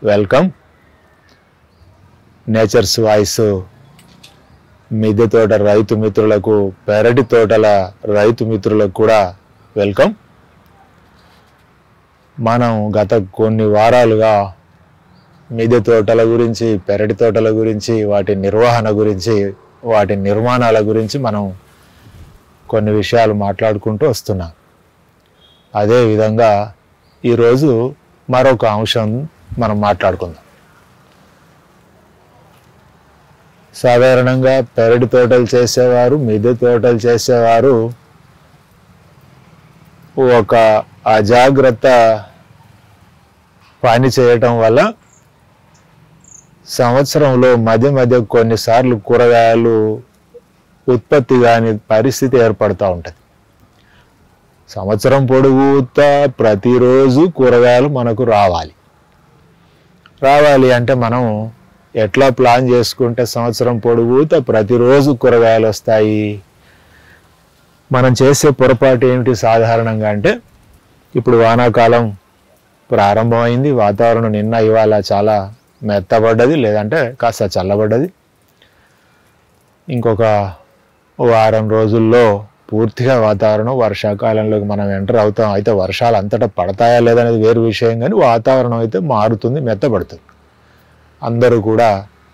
welcome nature's voice మిద్దె తోట రైతు మిత్రులకు పెరటి తోటల రైతు మిత్రులకు కూడా వెల్కమ్ మనం గత కొన్ని వారాలుగా మిద్దె తోటల గురించి పెరటి తోటల గురించి వాటి నిర్వహణ గురించి వాటి నిర్మాణాల గురించి మనం కొన్ని విషయాలు మాట్లాడుకుంటూ వస్తున్నాం అదేవిధంగా ఈరోజు మరొక అంశం మనం మాట్లాడుకుందాం సాధారణంగా పెరటి తోటలు చేసేవారు మిద్దె తోటలు చేసేవారు ఒక అజాగ్రత్త పని చేయటం వల్ల సంవత్సరంలో మధ్య మధ్య కొన్నిసార్లు కూరగాయలు ఉత్పత్తి కాని పరిస్థితి ఏర్పడుతూ ఉంటుంది సంవత్సరం పొడుగుతా ప్రతిరోజు కూరగాయలు మనకు రావాలి రావాలి అంటే మనం ఎట్లా ప్లాన్ చేసుకుంటే సంవత్సరం పొడుగుతా ప్రతిరోజు కూరగాయలు వస్తాయి మనం చేసే పొరపాటు ఏమిటి సాధారణంగా అంటే ఇప్పుడు వానాకాలం ప్రారంభమైంది వాతావరణం నిన్న ఇవాళ చాలా మెత్తబడ్డది లేదంటే కాస్త చల్లబడ్డది ఇంకొక వారం రోజుల్లో పూర్తిగా వాతావరణం వర్షాకాలంలోకి మనం ఎంటర్ అవుతాం అయితే వర్షాలు అంతటా పడతాయా లేదనేది వేరు విషయం కానీ వాతావరణం అయితే మారుతుంది మెత్తబడుతుంది అందరూ కూడా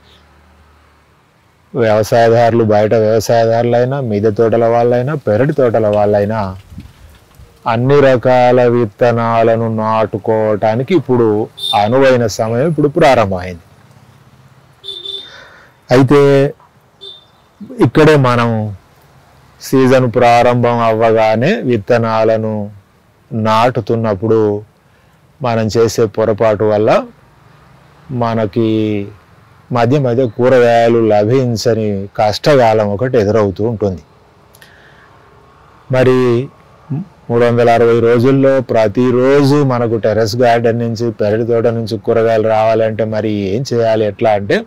వ్యవసాయదారులు బయట వ్యవసాయదారులైనా మిద్దె తోటల వాళ్ళైనా పెరటి తోటల వాళ్ళైనా అన్ని రకాల విత్తనాలను నాటుకోవటానికి ఇప్పుడు అనువైన సమయం ఇప్పుడు ప్రారంభమైంది అయితే ఇక్కడే మనం సీజన్ ప్రారంభం అవ్వగానే విత్తనాలను నాటుతున్నప్పుడు మనం చేసే పొరపాటు వల్ల మనకి మధ్య మధ్య కూరగాయలు లభించని కష్టకాలం ఒకటి ఎదురవుతూ ఉంటుంది మరి మూడు వందల అరవై రోజుల్లో ప్రతిరోజు మనకు టెర్రస్ గార్డెన్ నుంచి పెరటి తోట నుంచి కూరగాయలు రావాలంటే మరి ఏం చేయాలి ఎట్లా అంటే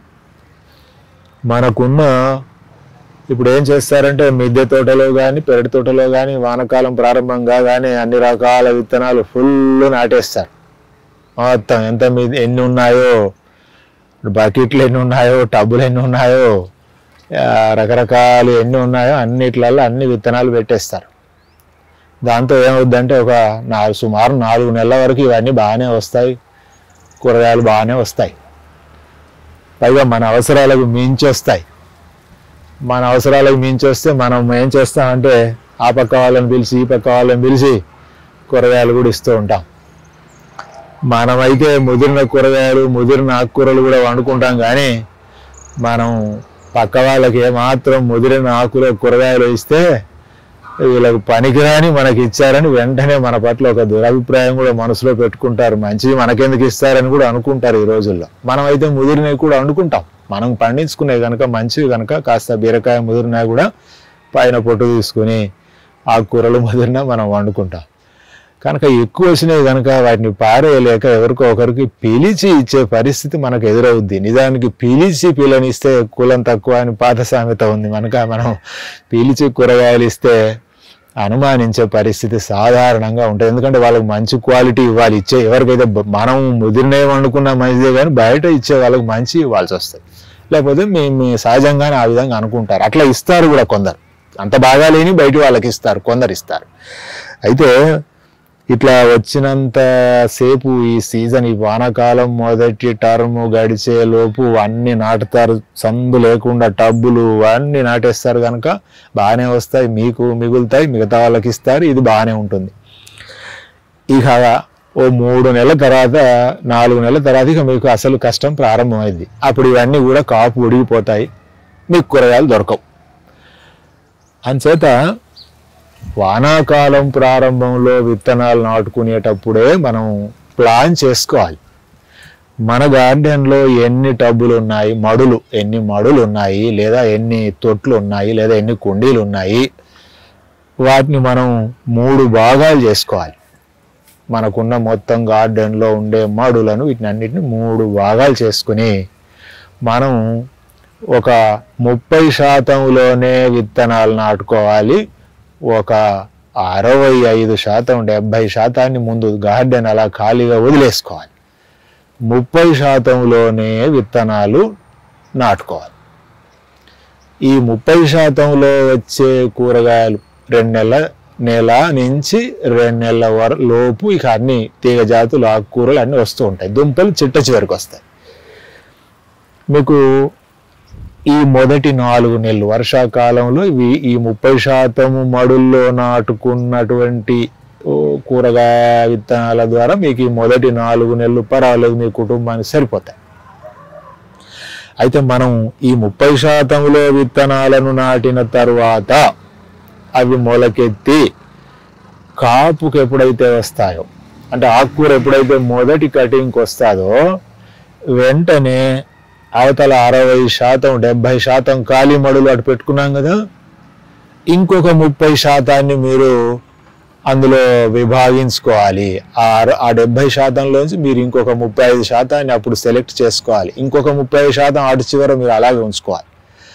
మనకున్న ఇప్పుడు ఏం చేస్తారంటే మిద్దె తోటలో కానీ పెరటి తోటలో కానీ వానకాలం ప్రారంభంగా కానీ అన్ని రకాల విత్తనాలు ఫుల్ నాటేస్తారు మొత్తం ఎంత మీ ఎన్ని ఉన్నాయో బకెట్లు ఎన్ని ఉన్నాయో టబ్బులు ఎన్ని ఉన్నాయో ఆ, రకరకాలు ఎన్ని ఉన్నాయో అన్నిట్లలో అన్ని విత్తనాలు పెట్టేస్తారు దాంతో ఏమవుద్దంటే ఒక నాలుగు సుమారు నాలుగు నెలల వరకు ఇవన్నీ బాగానే వస్తాయి కూరగాయలు బాగానే వస్తాయి పైగా మన అవసరాలకు మించి వస్తాయి మన అవసరాలకు మించి వస్తే మనం ఏం చేస్తామంటే ఆ పక్క వాళ్ళని పిలిచి ఈ పక్క వాళ్ళని పిలిచి కూరగాయలు కూడా ఇస్తూ ఉంటాం మనమైతే ముదిరిన కూరగాయలు ముదిరిన ఆకుకూరలు కూడా వండుకుంటాం కానీ మనం పక్క వాళ్ళకి ఏమాత్రం ముదిరిన ఆకుల కూరగాయలు ఇస్తే వీళ్ళకి పనికిరాని మనకి ఇచ్చారని వెంటనే మన పట్ల ఒక దురభిప్రాయం కూడా మనసులో పెట్టుకుంటారు మంచిది మనకెందుకు ఇస్తారని కూడా అనుకుంటారు ఈ రోజుల్లో మనం అయితే ముదిరినవి కూడా వండుకుంటాం మనం పండించుకునే కనుక మంచివి కనుక కాస్త బీరకాయ ముదిరినా కూడా పైన పొట్టు తీసుకుని ఆకుకూరలు ముదిరినా మనం వండుకుంటాం కనుక ఎక్కువ వచ్చినాయి కనుక వాటిని పారేయలేక ఎవరికో ఒకరికి పిలిచి ఇచ్చే పరిస్థితి మనకు ఎదురవుద్ది నిజానికి పిలిచి పిల్లనిస్తే కులం తక్కువ అని పాత సామెత ఉంది కనుక మనం పిలిచి కూరగాయలు ఇస్తే అనుమానించే పరిస్థితి సాధారణంగా ఉంటుంది ఎందుకంటే వాళ్ళకి మంచి క్వాలిటీ ఇవ్వాలి ఇచ్చే ఎవరికైతే బ- మనం ముదిరినవి వండుకున్నా మంచిదే కానీ బయట ఇచ్చే వాళ్ళకి మంచి ఇవ్వాల్సి వస్తుంది లేకపోతే మీ మీ సహజంగానే ఆ విధంగా అనుకుంటారు అట్లా ఇస్తారు కూడా కొందరు అంత బాగా లేని బయట వాళ్ళకి ఇస్తారు కొందరు ఇస్తారు అయితే ఇట్లా వచ్చినంత సేపు ఈ సీజన్ ఈ వానాకాలం మొదటి టర్మ్ గడిచే లోపు అన్ని నాటుతారు సందు లేకుండా టబ్బులు అన్ని నాటేస్తారు కనుక బాగానే వస్తాయి మీకు మిగులుతాయి మిగతా వాళ్ళకి ఇస్తారు ఇది బాగానే ఉంటుంది ఇక ఓ మూడు నెలల తర్వాత నాలుగు నెలల తర్వాత ఇక మీకు అసలు కష్టం ప్రారంభమైంది అప్పుడు ఇవన్నీ కూడా కాపు ఉడిగిపోతాయి మీకు కూరగాయలు దొరకవు అంచేత వానాకాలం ప్రారంభంలో విత్తనాలు నాటుకునేటప్పుడే మనం ప్లాన్ చేసుకోవాలి మన గార్డెన్లో ఎన్ని టబ్బులు ఉన్నాయి మడులు ఎన్ని మడులు ఉన్నాయి లేదా ఎన్ని తొట్లు ఉన్నాయి లేదా ఎన్ని కుండీలు ఉన్నాయి వాటిని మనం మూడు భాగాలు చేసుకోవాలి మనకున్న మొత్తం గార్డెన్లో ఉండే మడులను వీటిని అన్నిటిని మూడు భాగాలు చేసుకుని మనం ఒక ముప్పై శాతంలోనే విత్తనాలు నాటుకోవాలి ఒక అరవై ఐదు శాతం డెబ్భై శాతాన్ని ముందు గార్డెన్ అలా ఖాళీగా వదిలేసుకోవాలి ముప్పై శాతంలోనే విత్తనాలు నాటుకోవాలి ఈ ముప్పై శాతంలో వచ్చే కూరగాయలు రెండు నెలల నెల నుంచి రెండు నెలల వర లోపు ఇక అన్ని తీగ జాతులు ఆకుకూరలు అన్నీ వస్తూ ఉంటాయి దుంపలు చిట్ట చివరికి వస్తాయి మీకు ఈ మొదటి నాలుగు నెలలు వర్షాకాలంలో ఇవి ఈ ముప్పై శాతము మడుల్లో నాటుకున్నటువంటి ఓ, కూరగాయ విత్తనాల ద్వారా మీకు ఈ మొదటి నాలుగు నెలలు పర్వాలేదు మీ కుటుంబానికి సరిపోతాయి అయితే మనం ఈ ముప్పై శాతంలో విత్తనాలను నాటిన తర్వాత అవి మొలకెత్తి కాపుకు ఎప్పుడైతే వస్తాయో అంటే ఆకుకూర ఎప్పుడైతే మొదటి కటింగ్కి వస్తుందో వెంటనే అవతల అరవై శాతం డెబ్బై శాతం ఖాళీ మడులు అటు పెట్టుకున్నాం కదా ఇంకొక ముప్పై శాతాన్ని మీరు అందులో విభాగించుకోవాలి ఆ అర- ఆ డెబ్బై శాతంలోంచి మీరు ఇంకొక ముప్పై ఐదు శాతాన్ని అప్పుడు సెలెక్ట్ చేసుకోవాలి ఇంకొక ముప్పై ఐదు శాతం అటు చివర మీరు అలాగే ఉంచుకోవాలి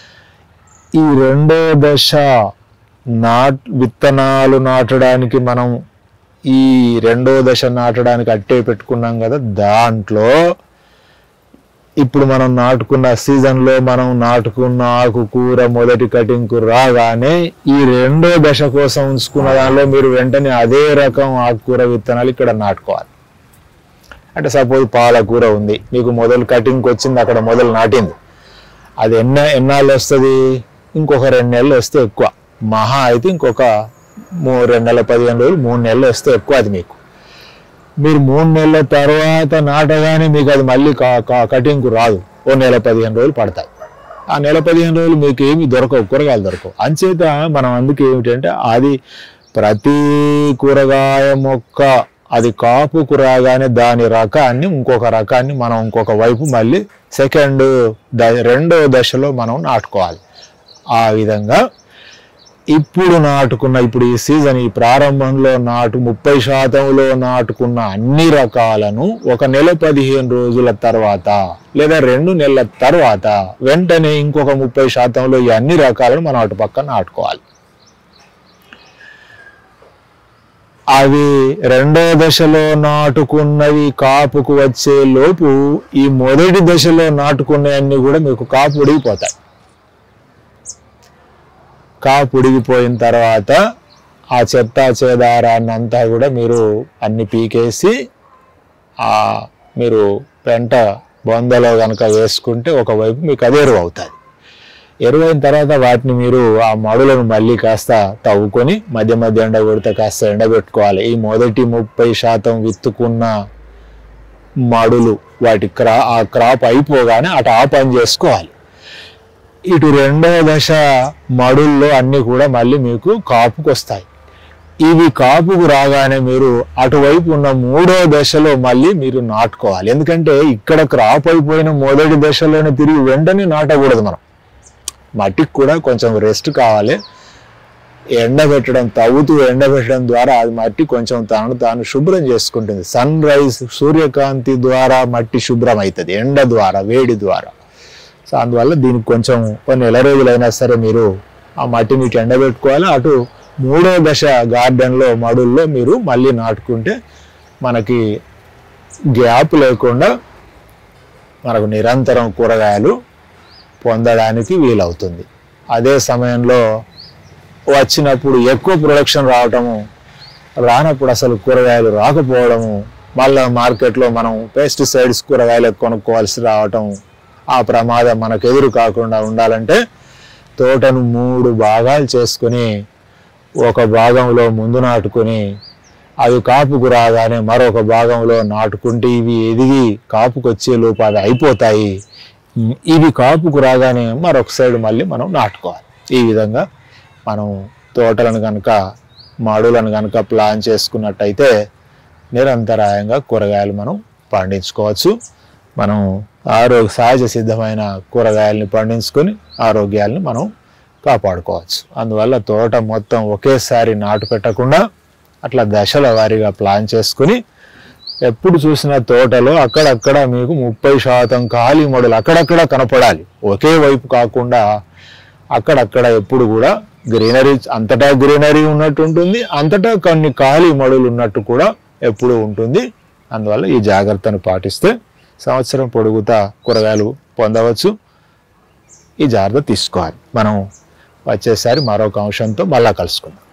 ఈ రెండో దశ నాట్ విత్తనాలు నాటడానికి మనం ఈ రెండో దశ నాటడానికి అట్టే పెట్టుకున్నాం కదా దాంట్లో ఇప్పుడు మనం నాటుకున్న సీజన్లో మనం నాటుకున్న ఆకుకూర మొదటి కటింగ్కు రాగానే ఈ రెండో దశ కోసం ఉంచుకున్న దానిలో మీరు వెంటనే అదే రకం ఆకుకూర విత్తనాలు ఇక్కడ నాటుకోవాలి అంటే సపోజ్ పాలకూర ఉంది మీకు మొదలు కటింగ్కి వచ్చింది అక్కడ మొదలు నాటింది అది ఎన్న ఎన్నాళ్ళు వస్తుంది ఇంకొక రెండు నెలలు వస్తే ఎక్కువ మహా అయితే ఇంకొక మూ రెండు నెలల పదిహేను రోజులు మూడు నెలలు వస్తే ఎక్కువ అది మీకు మీరు మూడు నెలల తర్వాత నాటగానే మీకు అది మళ్ళీ కా- కా- కటింగ్కు రాదు ఓ నెల పదిహేను రోజులు పడతాయి ఆ నెల పదిహేను రోజులు మీకు ఏమి దొరకవు కూరగాయలు దొరకవు అంచేత మనం అందుకే ఏమిటంటే అది ప్రతి కూరగాయ మొక్క అది కాపుకు రాగానే దాని రకాన్ని ఇంకొక రకాన్ని మనం ఇంకొక వైపు మళ్ళీ సెకండ్ ద రెండో దశలో మనం నాటుకోవాలి ఆ విధంగా ఇప్పుడు నాటుకున్న ఇప్పుడు ఈ సీజన్ ఈ ప్రారంభంలో నాటు ముప్పై శాతంలో నాటుకున్న అన్ని రకాలను ఒక నెల పదిహేను రోజుల తర్వాత లేదా రెండు నెలల తర్వాత వెంటనే ఇంకొక ముప్పై శాతంలో ఈ అన్ని రకాలను మనం అటు పక్క నాటుకోవాలి అవి రెండో దశలో నాటుకున్నవి కాపుకు వచ్చే లోపు ఈ మొదటి దశలో నాటుకున్నవన్నీ కూడా మీకు కాపు ఉడిగిపోతాయి కాపు ఉడిగిపోయిన తర్వాత ఆ చెత్త చేదారాన్ని అంతా కూడా మీరు అన్ని పీకేసి ఆ మీరు పెంట బొందలో కనుక వేసుకుంటే ఒకవైపు మీకు అది ఎరువు అవుతుంది ఎరువైన తర్వాత వాటిని మీరు ఆ మడులను మళ్ళీ కాస్త తవ్వుకొని మధ్య మధ్య ఎండ కొడితే కాస్త ఎండబెట్టుకోవాలి ఈ మొదటి ముప్పై శాతం విత్తుకున్న మడులు వాటి క్రా ఆ క్రాప్ అయిపోగానే అటు ఆ పని చేసుకోవాలి ఇటు రెండవ దశ మడుల్లో అన్ని కూడా మళ్ళీ మీకు కాపుకు వస్తాయి ఇవి కాపుకు రాగానే మీరు అటువైపు ఉన్న మూడో దశలో మళ్ళీ మీరు నాటుకోవాలి ఎందుకంటే ఇక్కడ క్రాప్ అయిపోయిన మొదటి దశలోనే తిరిగి వెంటనే నాటకూడదు మనం మట్టికి కూడా కొంచెం రెస్ట్ కావాలి ఎండబెట్టడం తవ్వుతూ ఎండబెట్టడం ద్వారా అది మట్టి కొంచెం తాను తాను శుభ్రం చేసుకుంటుంది సన్ రైజ్ సూర్యకాంతి ద్వారా మట్టి శుభ్రం అవుతుంది ఎండ ద్వారా వేడి ద్వారా సో అందువల్ల దీనికి కొంచెం కొన్ని నెల రోజులైనా సరే మీరు ఆ మట్టిని ఇటు ఎండబెట్టుకోవాలి అటు మూడో దశ గార్డెన్లో మడుల్లో మీరు మళ్ళీ నాటుకుంటే మనకి గ్యాప్ లేకుండా మనకు నిరంతరం కూరగాయలు పొందడానికి వీలవుతుంది అదే సమయంలో వచ్చినప్పుడు ఎక్కువ ప్రొడక్షన్ రావటము రానప్పుడు అసలు కూరగాయలు రాకపోవడము మళ్ళా మార్కెట్లో మనం పెస్టిసైడ్స్ కూరగాయలు కొనుక్కోవాల్సి రావటం ఆ ప్రమాదం మనకు ఎదురు కాకుండా ఉండాలంటే తోటను మూడు భాగాలు చేసుకుని ఒక భాగంలో ముందు నాటుకొని అవి కాపుకు రాగానే మరొక భాగంలో నాటుకుంటే ఇవి ఎదిగి కాపుకు వచ్చే లోపు అవి అయిపోతాయి ఉమ్, ఇవి కాపుకు రాగానే మరొక సైడ్ మళ్ళీ మనం నాటుకోవాలి ఈ విధంగా మనం తోటలను కనుక మాడులను కనుక ప్లాన్ చేసుకున్నట్టయితే నిరంతరాయంగా కూరగాయలు మనం పండించుకోవచ్చు మనం ఆరోగ్య సహజ సిద్ధమైన కూరగాయల్ని పండించుకొని ఆరోగ్యాలను మనం కాపాడుకోవచ్చు అందువల్ల తోట మొత్తం ఒకేసారి నాటు పెట్టకుండా అట్లా దశల వారీగా ప్లాన్ చేసుకుని ఎప్పుడు చూసిన తోటలో అక్కడక్కడ మీకు ముప్పై శాతం ఖాళీ మడులు అక్కడక్కడ కనపడాలి ఒకే వైపు కాకుండా అక్కడక్కడ ఎప్పుడు కూడా గ్రీనరీ అంతటా గ్రీనరీ ఉన్నట్టు ఉంటుంది అంతటా కొన్ని ఖాళీ మడులు ఉన్నట్టు కూడా ఎప్పుడు ఉంటుంది అందువల్ల ఈ జాగ్రత్తను పాటిస్తే సంవత్సరం పొడుగుతా కూరగాయలు పొందవచ్చు ఈ జాగ్రత్త తీసుకోవాలి మనం వచ్చేసారి మరొక అంశంతో మళ్ళా కలుసుకుందాం